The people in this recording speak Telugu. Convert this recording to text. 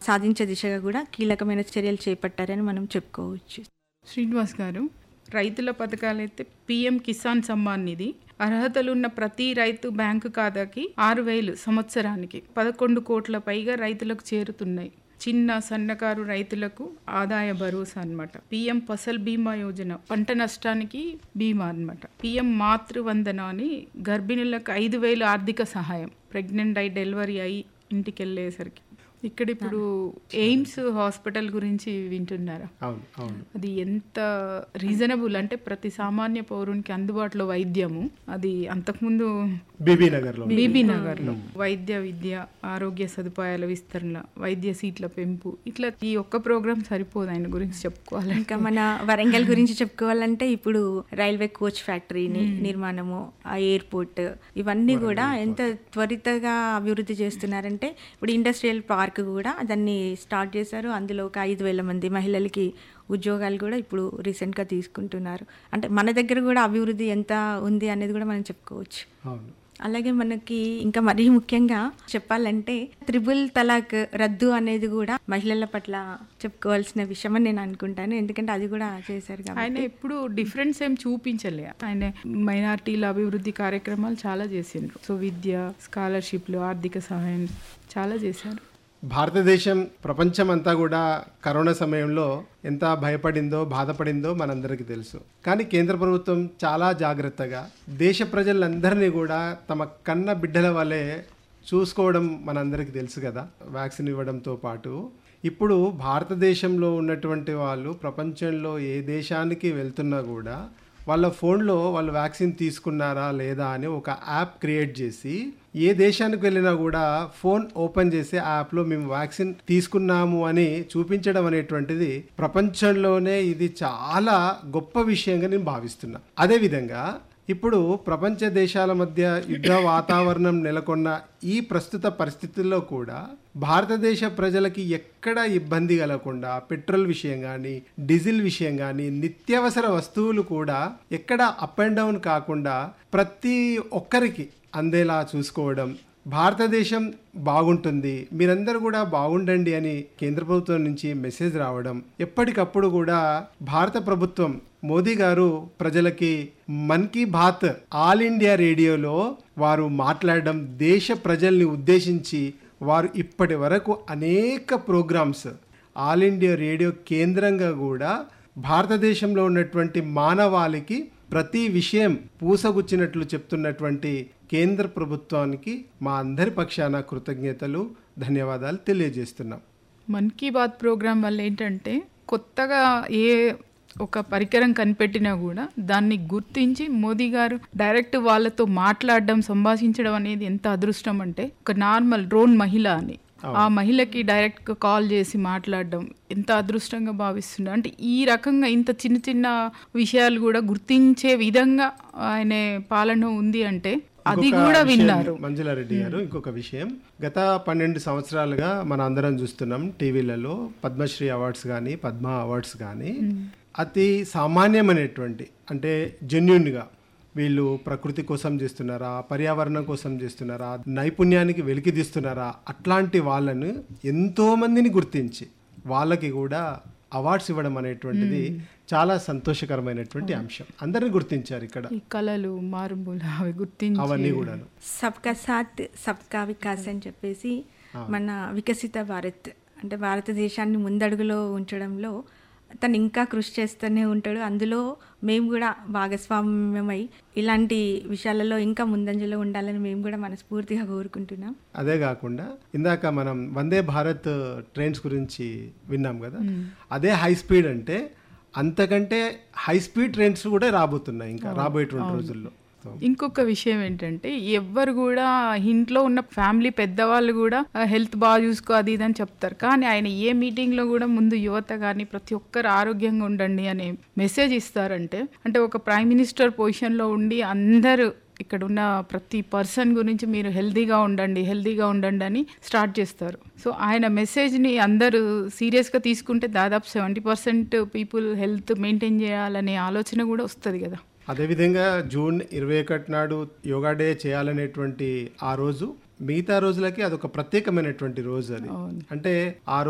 సాధించే దిశగా కూడా కీలకమైన చర్యలు చేపట్టారని మనం చెప్పుకోవచ్చు శ్రీనివాస్ గారు రైతుల పథకాలైతే పిఎం కిసాన్ సమ్మాన్ నిధి అర్హతలున్న ప్రతి రైతు బ్యాంకు ఖాతాకి ఆరు వేలు సంవత్సరానికి పదకొండు కోట్ల పైగా రైతులకు చేరుతున్నాయి చిన్న సన్నకారు రైతులకు ఆదాయ భరోసా అన్నమాట పిఎం ఫసల్ బీమా యోజన పంట నష్టానికి బీమా అన్నమాట పిఎం మాతృవందన అని గర్భిణులకు ఐదు వేలు ఆర్థిక సహాయం ప్రెగ్నెంట్ అయి డెలివరీ అయి ఇంటికి వెళ్ళేసరికి ఇక్కడ ఇప్పుడు ఎయిమ్స్ హాస్పిటల్ గురించి వింటున్నారా అవును అవును అది ఎంత రీజనబుల్ అంటే ప్రతి సామాన్య పౌరునికి అందుబాటులో వైద్యము అది అంతకుముందు బీబీ నగర్లో బీబీ నగర్లో వైద్య విద్య ఆరోగ్య సదుపాయాల విస్తరణ వైద్య సీట్ల పెంపు ఇట్లా ఈ ఒక్క ప్రోగ్రామ్ సరిపోదు ఆయన గురించి చెప్పుకోవాలి ఇంకా మన వరంగల్ గురించి చెప్పుకోవాలంటే ఇప్పుడు రైల్వే కోచ్ ఫ్యాక్టరీని నిర్మాణము ఆ ఎయిర్పోర్ట్ ఇవన్నీ కూడా ఎంత త్వరితగా అభివృద్ధి చేస్తున్నారంటే ఇప్పుడు ఇండస్ట్రియల్ పార్క్ కూడా దాన్ని స్టార్ట్ చేశారు అందులో ఒక ఐదు వేల మంది మహిళలకి ఉద్యోగాలు కూడా ఇప్పుడు రీసెంట్గా తీసుకుంటున్నారు అంటే మన దగ్గర కూడా అభివృద్ధి ఎంత ఉంది అనేది కూడా మనం చెప్పుకోవచ్చు అవును అలాగే మనకి ఇంకా మరీ ముఖ్యంగా చెప్పాలంటే త్రిబుల్ తలాక్ రద్దు అనేది కూడా మహిళల పట్ల చెప్పుకోవాల్సిన విషయం అని నేను అనుకుంటాను ఎందుకంటే అది కూడా చేశారు కాబట్టి ఆయన ఎప్పుడు డిఫరెన్స్ ఏం చూపించలే ఆయన మైనార్టీల అభివృద్ధి కార్యక్రమాలు చాలా చేసిండ్రు సో విద్య స్కాలర్షిప్లు ఆర్థిక సహాయం చాలా చేశారు భారతదేశం ప్రపంచం అంతా కూడా కరోనా సమయంలో ఎంత భయపడిందో బాధపడిందో మనందరికీ తెలుసు కానీ కేంద్ర ప్రభుత్వం చాలా జాగ్రత్తగా దేశ ప్రజలందరినీ కూడా తమ కన్న బిడ్డల వలె చూసుకోవడం మనందరికీ తెలుసు కదా వ్యాక్సిన్ ఇవ్వడంతో పాటు ఇప్పుడు భారతదేశంలో ఉన్నటువంటి వాళ్ళు ప్రపంచంలో ఏ దేశానికి వెళ్తున్నా కూడా వాళ్ళ ఫోన్లో వాళ్ళు వ్యాక్సిన్ తీసుకున్నారా లేదా అని ఒక యాప్ క్రియేట్ చేసి ఏ దేశానికి వెళ్ళినా కూడా ఫోన్ ఓపెన్ చేసి ఆ యాప్లో మేము వ్యాక్సిన్ తీసుకున్నాము అని చూపించడం అనేటువంటిది ప్రపంచంలోనే ఇది చాలా గొప్ప విషయంగా నేను భావిస్తున్నా అదేవిధంగా ఇప్పుడు ప్రపంచ దేశాల మధ్య యుద్ధ వాతావరణం నెలకొన్న ఈ ప్రస్తుత పరిస్థితుల్లో కూడా భారతదేశ ప్రజలకి ఎక్కడ ఇబ్బంది కలగకుండా పెట్రోల్ విషయం కానీ డీజిల్ విషయం కానీ నిత్యావసర వస్తువులు కూడా ఎక్కడ అప్ అండ్ డౌన్ కాకుండా ప్రతి ఒక్కరికి అందేలా చూసుకోవడం భారతదేశం బాగుంటుంది మీరందరూ కూడా బాగుండండి అని కేంద్ర ప్రభుత్వం నుంచి మెసేజ్ రావడం ఎప్పటికప్పుడు కూడా భారత ప్రభుత్వం మోదీ గారు ప్రజలకి మన్ కీ బాత్ ఆల్ ఇండియా రేడియోలో వారు మాట్లాడడం దేశ ప్రజల్ని ఉద్దేశించి వారు ఇప్పటి వరకు అనేక ప్రోగ్రామ్స్ ఆల్ ఇండియా రేడియో కేంద్రంగా కూడా భారతదేశంలో ఉన్నటువంటి మానవాళికి ప్రతి విషయం పూసగుచ్చినట్లు చెప్తున్నటువంటి కేంద్ర ప్రభుత్వానికి మా అందరి పక్షాన కృతజ్ఞతలు ధన్యవాదాలు తెలియజేస్తున్నాం మన్ కీ బాత్ ప్రోగ్రామ్ వల్ల ఏంటంటే కొత్తగా ఏ ఒక పరికరం కనిపెట్టినా కూడా దాన్ని గుర్తించి మోదీ గారు డైరెక్ట్ వాళ్ళతో మాట్లాడడం సంభాషించడం అనేది ఎంత అదృష్టం అంటే ఒక నార్మల్ డ్రోన్ మహిళ అని ఆ మహిళకి డైరెక్ట్ గా కాల్ చేసి మాట్లాడడం ఎంత అదృష్టంగా భావిస్తున్నా అంటే ఈ రకంగా ఇంత చిన్న చిన్న విషయాలు కూడా గుర్తించే విధంగా ఆయన పాలన ఉంది అంటే అది ఇంకొక కూడా విషయం, విన్నారు మంజులారెడ్డి గారు ఇంకొక విషయం గత పన్నెండు సంవత్సరాలుగా మన అందరం చూస్తున్నాం టీవీలలో పద్మశ్రీ అవార్డ్స్ కానీ పద్మ అవార్డ్స్ కానీ అతి సామాన్యమైనటువంటి అంటే జెన్యున్గా వీళ్ళు ప్రకృతి కోసం చేస్తున్నారా పర్యావరణం కోసం చేస్తున్నారా నైపుణ్యానికి వెలికితీస్తున్నారా అట్లాంటి వాళ్ళను ఎంతో మందిని గుర్తించి వాళ్ళకి కూడా అవార్డ్స్ ఇవ్వడం అనేటువంటిది చాలా సంతోషకరమైనటువంటి అంశం అందరిని గుర్తించారు ఇక్కడ ఈ కళలు మారుమూల అవి గుర్తించి అవన్నీ కూడాను సబ్కా సాత్ సబ్కా వికాస్ అని చెప్పేసి మన వికసిత భారత్ అంటే భారతదేశాన్ని ముందడుగులో ఉంచడంలో తను ఇంకా కృషి చేస్తూనే ఉంటాడు అందులో మేము కూడా భాగస్వామ్యమై ఇలాంటి విషయాలలో ఇంకా ముందంజలో ఉండాలని మేము కూడా మనస్ఫూర్తిగా కోరుకుంటున్నాం అదే కాకుండా ఇందాక మనం వందే భారత్ ట్రైన్స్ గురించి విన్నాం కదా అదే హై స్పీడ్ అంటే అంతకంటే హై స్పీడ్ ట్రైన్స్ కూడా రాబోతున్నాయి ఇంకా రాబోయేటువంటి రోజుల్లో So, ఇంకొక విషయం ఏంటంటే ఎవ్వరు కూడా ఇంట్లో ఉన్న ఫ్యామిలీ పెద్దవాళ్ళు కూడా హెల్త్ బాగా చూసుకో అది ఇది అని చెప్తారు కానీ ఆయన ఏ మీటింగ్ లో కూడా ముందు యువత కానీ ప్రతి ఒక్కరు ఆరోగ్యంగా ఉండండి అనే మెసేజ్ ఇస్తారంటే అంటే ఒక ప్రైమ్ మినిస్టర్ పొజిషన్ లో ఉండి అందరూ ఇక్కడ ఉన్న ప్రతి పర్సన్ గురించి మీరు హెల్తీగా ఉండండి హెల్తీగా ఉండండి అని స్టార్ట్ చేస్తారు సో ఆయన మెసేజ్ని అందరూ సీరియస్గా తీసుకుంటే దాదాపు seventy percent people health maintain చేయాలనే ఆలోచన కూడా వస్తుంది కదా అదేవిధంగా జూన్ ఇరవై ఒకటి నాడు యోగా డే చేయాలనేటువంటి ఆ రోజు మిగతా రోజులకి అదొక ప్రత్యేకమైనటువంటి రోజు అది అంటే ఆ